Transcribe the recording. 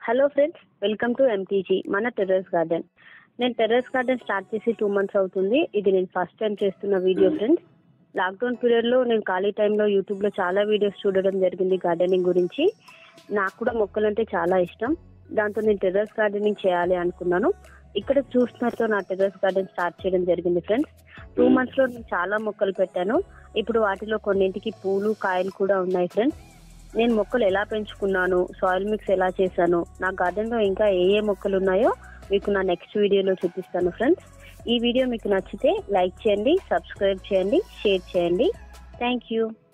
hello friends welcome to MTG మన terrace garden నేను terrace garden start చేసి two months అవుతుంది ఇది నేను ఫస్ట్ టైం చేస్తున్న వీడియో ఫ్రెండ్స్ లాక్డౌన్ పీరియడ్లో నేను ఖాళీ టైంలో యూట్యూబ్లో చాలా వీడియోస్ చూడడం జరిగింది గార్డెనింగ్ గురించి నాకు కూడా మొక్కలంటే చాలా ఇష్టం దాంతో నేను టెర్రస్ గార్డెనింగ్ చేయాలి అనుకున్నాను ఇక్కడ చూసినట్టు నా టెర్రస్ గార్డెన్ స్టార్ట్ చేయడం జరిగింది ఫ్రెండ్స్ టూ మంత్స్లో నేను చాలా మొక్కలు పెట్టాను ఇప్పుడు వాటిలో కొన్నింటికి పూలు కాయలు కూడా ఉన్నాయి ఫ్రెండ్స్ నేను మొక్కలు ఎలా పెంచుకున్నాను సాయిల్ మిక్స్ ఎలా చేశాను నా గార్డెన్ లో ఇంకా ఏ ఏ మొక్కలు ఉన్నాయో మీకు నా నెక్స్ట్ వీడియోలో చూపిస్తాను ఫ్రెండ్స్ ఈ వీడియో మీకు నచ్చితే లైక్ చేయండి సబ్స్క్రైబ్ చేయండి షేర్ చేయండి థ్యాంక్ యూ